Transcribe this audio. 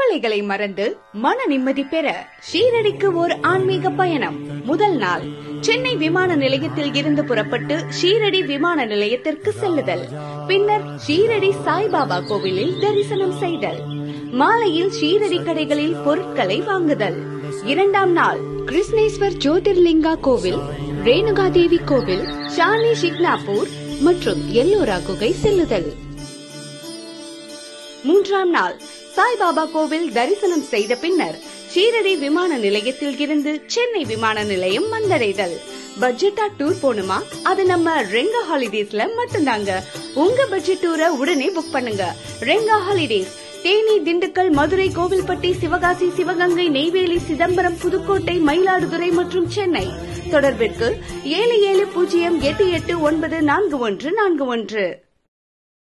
கவலைகளை மறந்து மன நிம்மதி பெற ஷீரடிக்கு ஓர் ஆன்மீக பயணம் முதல் நாள் சென்னை விமான நிலையத்தில் இருந்து புறப்பட்டு ஷீரடி விமான நிலையத்திற்கு செல்லுதல் பின்னர் ஷீரடி சாய்பாபா கோவிலில் தரிசனம் செய்தல் மாலையில் ஷீரடி கடைகளில் பொருட்களை வாங்குதல் இரண்டாம் நாள் கிருஷ்ணேஸ்வர் ஜோதிர்லிங்கா கோவில் ரேணுகாதேவி கோவில் ஷாலி ஷிக்னாபூர் மற்றும் எல்லோரா குகை செல்லுதல் மூன்றாம் நாள் சாய்பாபா கோவில் தரிசனம் செய்த பின்னர் ஷீரடி விமான நிலையத்தில் இருந்து சென்னை விமான நிலையம் வந்தடைதல் பட்ஜெட்டா டூர் போகணுமா அது நம்ம ரெங்கா ஹாலிடேஸ்ல மட்டும்தாங்க உங்க பட்ஜெட் டூரை உடனே புக் பண்ணுங்க ரெங்கா ஹாலிடேஸ் தேனி திண்டுக்கல் மதுரை கோவில்பட்டி சிவகாசி சிவகங்கை நெய்வேலி சிதம்பரம் புதுக்கோட்டை மயிலாடுதுறை மற்றும் சென்னை தொடர்பிற்கு ஏழு ஏழு பூஜ்ஜியம் எட்டு எட்டு ஒன்பது நான்கு ஒன்று நான்கு ஒன்று